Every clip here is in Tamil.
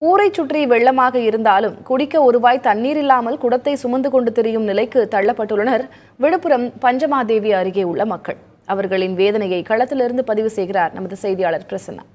ஊரை சுற்றி வெள்ளமாக இருந்தாலும் குடிக்க ஒருவாய் தண்ணீர் இல்லாமல் குடத்தை சுமந்து கொண்டு திரியும் நிலைக்கு தள்ளப்பட்டுள்ளனர் விழுப்புரம் பஞ்சமாதேவி அருகே உள்ள மக்கள் அவர்களின் வேதனையை களத்திலிருந்து பதிவு செய்கிறார் நமது செய்தியாளர் பிரசன்னா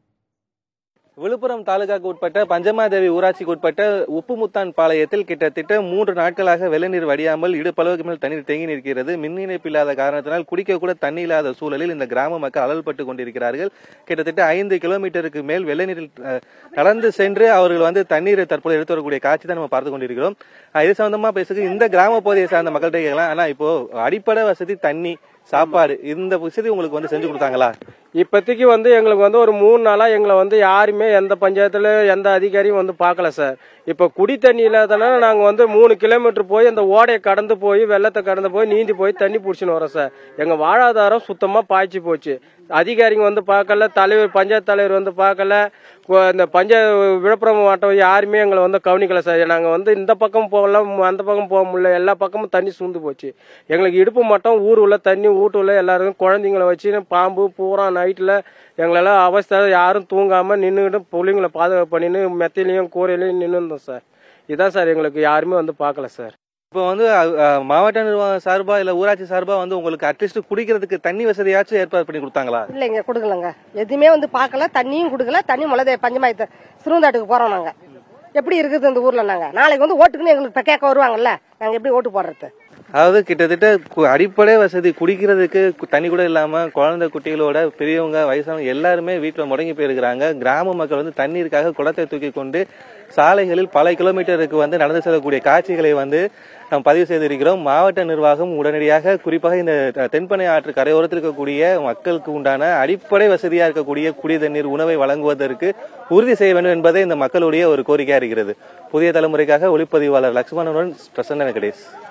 விழுப்புரம் தாலுகாக்கு உட்பட்ட பஞ்சமாதேவி ஊராட்சிக்கு உட்பட்ட உப்புமுத்தான் பாளையத்தில் கிட்டத்தட்ட மூன்று நாட்களாக வெள்ளநீர் வடியாமல் இடுப்பளவுக்கு மேல் தண்ணீர் தேங்கி நிற்கிறது மின் இணைப்பு இல்லாத காரணத்தினால் குடிக்க கூட தண்ணி இல்லாத சூழலில் இந்த கிராம மக்கள் அலல்பட்டு கொண்டிருக்கிறார்கள் கிட்டத்தட்ட ஐந்து கிலோமீட்டருக்கு மேல் வெள்ளநீரில் அஹ், நடந்து சென்று அவர்கள் வந்து தண்ணீரை தற்போது எடுத்து வரக்கூடிய காட்சி தான் நம்ம பார்த்து கொண்டிருக்கிறோம் அஹ், இது சம்பந்தமா பேசுறது இந்த கிராம பகுதியை சார்ந்த மக்கள்கிட்ட கேட்கலாம் ஆனா இப்போ அடிப்படை வசதி தண்ணி சாப்பாடு இந்த வசதி உங்களுக்கு வந்து செஞ்சு கொடுத்தாங்களா இப்போதைக்கு வந்து எங்களுக்கு வந்து ஒரு மூணு நாளா எங்களை வந்து யாருமே எந்த பஞ்சாயத்துல எந்த அதிகாரியும் வந்து பார்க்கல சார் இப்போ குடி தண்ணி இல்லாதனால நாங்கள் வந்து மூணு கிலோமீட்டர் போய் அந்த ஓடையை கடந்து போய் வெள்ளத்தை கடந்து போய் நீந்தி போய் தண்ணி பிடிச்சின்னு வரோம் சார் எங்கள் வாழ்வாதாரம் சுத்தமாக பாய்ச்சி போச்சு அதிகாரிங்க வந்து பார்க்கல தலைவர் பஞ்சாயத்து தலைவர் வந்து பார்க்கல கொ- இந்த பஞ்சாய விழுப்புரம் மாவட்டம் யாருமே எங்களை வந்து கவனிக்கல சார் நாங்கள் வந்து இந்த பக்கம் போகலாம் அந்த பக்கம் போக முடியல எல்லா பக்கமும் தண்ணி சூழ்ந்து போச்சு எங்களுக்கு இடுப்பு மட்டும் ஊர் உள்ள தண்ணி வீட்டு உள்ள எல்லாருக்கும் குழந்தைங்கள வச்சு பாம்பு பூரா நைட்டில் எங்களெல்லாம் அவஸ்தை யாரும் தூங்காமல் நின்றுக்கிட்டு பிள்ளைங்கள பாதுகாப்பு பண்ணின்னு மெத்தையிலையும் கூரையிலையும் நின்று இருந்தோம் சார் இதான் சார் எங்களுக்கு யாருமே வந்து பார்க்கல சார் இப்போ வந்து அஹ், அஹ், மாவட்ட நிர்வாகம் சார்பா இல்ல ஊராட்சி சார்பா வந்து உங்களுக்கு அட்லீஸ்ட் குடிக்கிறதுக்கு தண்ணி வசதியாச்சும் ஏற்பாடு பண்ணி கொடுத்தாங்களா இல்லைங்க கொடுக்கலங்க எதுவுமே வந்து பார்க்கல தண்ணியும் கொடுக்கல தண்ணி முளதே பஞ்சமாயத்து சிறுவந்தாட்டுக்கு போறோம் நாங்க எப்படி இருக்குது இந்த ஊர்ல நாங்க நாளைக்கு வந்து ஓட்டுக்குன்னு எங்களுக்கு இப்ப கேட்க வருவாங்கல்ல நாங்க எப்படி ஓட்டு போடுறது அதாவது கிட்டத்தட்ட கு- அடிப்படை வசதி குடிக்கிறதுக்கு கு- தண்ணி கூட இல்லாம குழந்தை குட்டிகளோட பெரியவங்க வயசானவங்க எல்லாருமே வீட்டுல முடங்கி போயிருக்கிறாங்க கிராம மக்கள் வந்து தண்ணீருக்காக குடத்தை தூக்கி கொண்டு சாலைகளில் பல கிலோமீட்டருக்கு வந்து நடந்து செல்லக்கூடிய காட்சிகளை வந்து நாம் பதிவு செய்திருக்கிறோம் மாவட்ட நிர்வாகம் உடனடியாக குறிப்பாக இந்த த- தென்பெண்ணை ஆற்று கரையோரத்தில் இருக்கக்கூடிய மக்களுக்கு உண்டான அடிப்படை வசதியா இருக்கக்கூடிய குடி தண்ணீர் உணவை வழங்குவதற்கு உறுதி செய்ய வேண்டும் என்பதே இந்த மக்களுடைய ஒரு கோரிக்கையா இருக்கிறது புதிய தலைமுறைக்காக ஒளிப்பதிவாளர் லட்சுமணனுடன் பிரசன்ன வெங்கடேஷ்